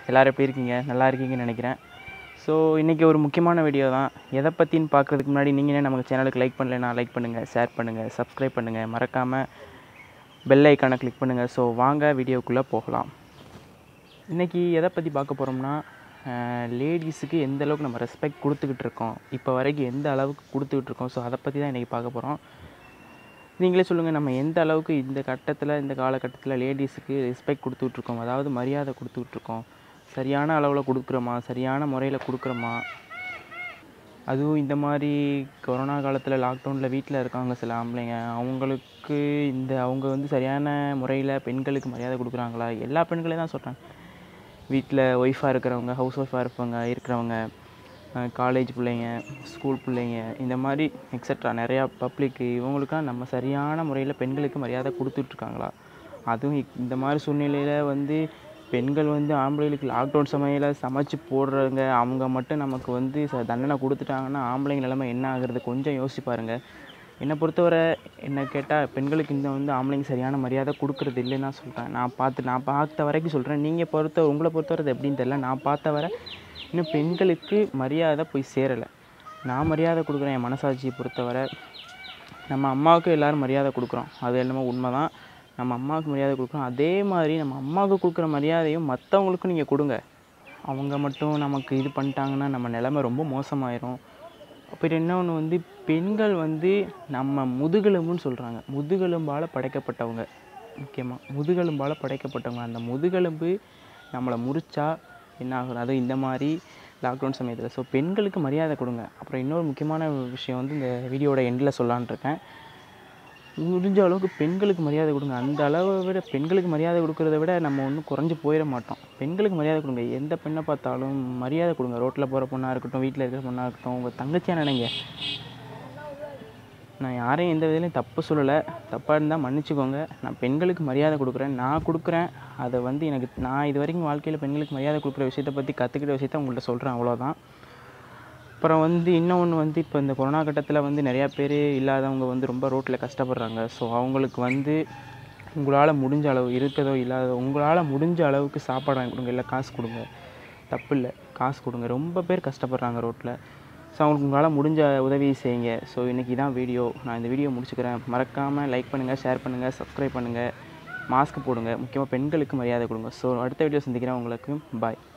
எல்லோரும் எப்படி இருக்கீங்க நல்லா இருக்கீங்கன்னு நினைக்கிறேன் ஸோ இன்றைக்கி ஒரு முக்கியமான வீடியோ தான் எதை பற்றின்னு பார்க்குறதுக்கு முன்னாடி நீங்கள் நம்ம சேனலுக்கு லைக் பண்ணலைன்னா லைக் பண்ணுங்கள் ஷேர் பண்ணுங்கள் சப்ஸ்கிரைப் பண்ணுங்கள் மறக்காமல் பெல் ஐக்கானை கிளிக் பண்ணுங்கள் ஸோ வாங்க வீடியோக்குள்ளே போகலாம் இன்றைக்கி எதை பற்றி பார்க்க போகிறோம்னா லேடிஸுக்கு எந்த அளவுக்கு நம்ம ரெஸ்பெக்ட் கொடுத்துக்கிட்டு இருக்கோம் இப்போ வரைக்கும் எந்த அளவுக்கு கொடுத்துக்கிட்டு இருக்கோம் ஸோ அதை பற்றி தான் இன்றைக்கி பார்க்க போகிறோம் நீங்களே சொல்லுங்கள் நம்ம எந்த அளவுக்கு இந்த கட்டத்தில் இந்த காலகட்டத்தில் லேடிஸுக்கு ரெஸ்பெக்ட் கொடுத்துட்ருக்கோம் அதாவது மரியாதை கொடுத்துட்ருக்கோம் சரியான அளவில் கொடுக்குறோமா சரியான முறையில் கொடுக்குறோமா அதுவும் இந்த மாதிரி கொரோனா காலத்தில் லாக்டவுனில் வீட்டில் இருக்காங்க சில ஆம்பளைங்க அவங்களுக்கு இந்த அவங்க வந்து சரியான முறையில் பெண்களுக்கு மரியாதை கொடுக்குறாங்களா எல்லா பெண்களையும் தான் சொல்கிறேன் வீட்டில் ஒய்ஃபாக இருக்கிறவங்க ஹவுஸ் ஒய்ஃபாக இருப்பவங்க இருக்கிறவங்க காலேஜ் பிள்ளைங்க ஸ்கூல் பிள்ளைங்க இந்த மாதிரி எக்ஸட்ரா நிறையா பப்ளிக்கு இவங்களுக்கெல்லாம் நம்ம சரியான முறையில் பெண்களுக்கு மரியாதை கொடுத்துட்ருக்காங்களா அதுவும் இக்- இந்த மாதிரி சூழ்நிலையில் வந்து பெண்கள் வந்து ஆம்பளைகளுக்கு லாக்டவுன் சமயம் சமைச்சு போடுறவங்க அவங்க மட்டும் நமக்கு வந்து ச தண்டனை கொடுத்துட்டாங்கன்னா ஆம்பளைங்க நிலைமை என்ன ஆகுறது கொஞ்சம் யோசிச்சு பாருங்க என்னை பொறுத்தவரை என்ன கேட்டால் பெண்களுக்கு இந்த வந்து ஆம்பளைங்க சரியான மரியாதை கொடுக்கறது இல்லைன்னு தான் சொல்கிறேன் நான் பார்த்து நான் பார்த்த வரைக்கும் சொல்கிறேன் நீங்கள் பொறுத்த உங்களை பொறுத்தவரை அது எப்படின்னு தெரியல நான் பார்த்த வரை இன்னும் பெண்களுக்கு மரியாதை போய் சேரலை நான் மரியாதை கொடுக்குறேன் என் மனசாட்சியை பொறுத்தவரை நம்ம அம்மாவுக்கு எல்லோரும் மரியாதை கொடுக்குறோம் அது என்னமோ உண்மை தான் நம்ம அம்மாவுக்கு மரியாதை கொடுக்குறோம் அதே மாதிரி நம்ம அம்மாவுக்கு கொடுக்குற மரியாதையும் மற்றவங்களுக்கும் நீங்கள் கொடுங்க அவங்க மட்டும் நமக்கு இது பண்ணிட்டாங்கன்னா நம்ம நிலைமை ரொம்ப மோசமாயிரும் அப்புறம் இன்னொன்று வந்து பெண்கள் வந்து நம்ம முதுகெலும்புன்னு சொல்கிறாங்க முதுகெலும்பால் படைக்கப்பட்டவங்க முக்கியமாக முதுகெலும்பால் படைக்கப்பட்டவங்க அந்த முதுகெலும்பு நம்மளை முறிச்சா என்ன ஆகும் அதுவும் இந்த மாதிரி லாக்டவுன் சமயத்தில் ஸோ பெண்களுக்கு மரியாதை கொடுங்க அப்புறம் இன்னொரு முக்கியமான விஷயம் வந்து இந்த வீடியோட எண்டில் சொல்லலான்னு இருக்கேன் முடிஞ்ச அளவுக்கு பெண்களுக்கு மரியாதை கொடுங்க அந்த அளவை விட பெண்களுக்கு மரியாதை கொடுக்கறத விட நம்ம ஒன்றும் குறைஞ்சி போயிட மாட்டோம் பெண்களுக்கு மரியாதை கொடுங்க எந்த பெண்ணை பார்த்தாலும் மரியாதை கொடுங்க ரோட்டில் போகிற பொண்ணாக இருக்கட்டும் வீட்டில் இருக்கிற பொண்ணாக இருக்கட்டும் உங்கள் தங்கச்சியாக நினைங்க நான் யாரையும் எந்த விதத்துலையும் தப்பு சொல்லலை தப்பாக இருந்தால் மன்னிச்சுக்கோங்க நான் பெண்களுக்கு மரியாதை கொடுக்குறேன் நான் கொடுக்குறேன் அதை வந்து எனக்கு நான் இது வரைக்கும் வாழ்க்கையில் பெண்களுக்கு மரியாதை கொடுக்குற விஷயத்தை பற்றி கற்றுக்கிட்ட விஷயத்த உங்கள்கிட்ட சொல்கிறேன் அவ்வளோதான் அப்புறம் வந்து இன்னொன்று வந்து இப்போ இந்த கொரோனா கட்டத்தில் வந்து நிறையா பேர் இல்லாதவங்க வந்து ரொம்ப ரோட்டில் கஷ்டப்படுறாங்க ஸோ அவங்களுக்கு வந்து உங்களால் முடிஞ்ச அளவு இருக்கிறதோ இல்லாததோ உங்களால் முடிஞ்ச அளவுக்கு சாப்பாடு வாங்கி கொடுங்க இல்லை காசு கொடுங்க தப்பு இல்லை காசு கொடுங்க ரொம்ப பேர் கஷ்டப்படுறாங்க ரோட்டில் ஸோ அவங்களுக்கு உங்களால் முடிஞ்ச உதவி செய்யுங்க ஸோ இன்றைக்கி தான் வீடியோ நான் இந்த வீடியோ முடிச்சுக்கிறேன் மறக்காமல் லைக் பண்ணுங்கள் ஷேர் பண்ணுங்கள் சப்ஸ்கிரைப் பண்ணுங்கள் மாஸ்க் போடுங்க முக்கியமாக பெண்களுக்கு மரியாதை கொடுங்க ஸோ அடுத்த வீடியோ சந்திக்கிறேன் உங்களுக்கு பாய்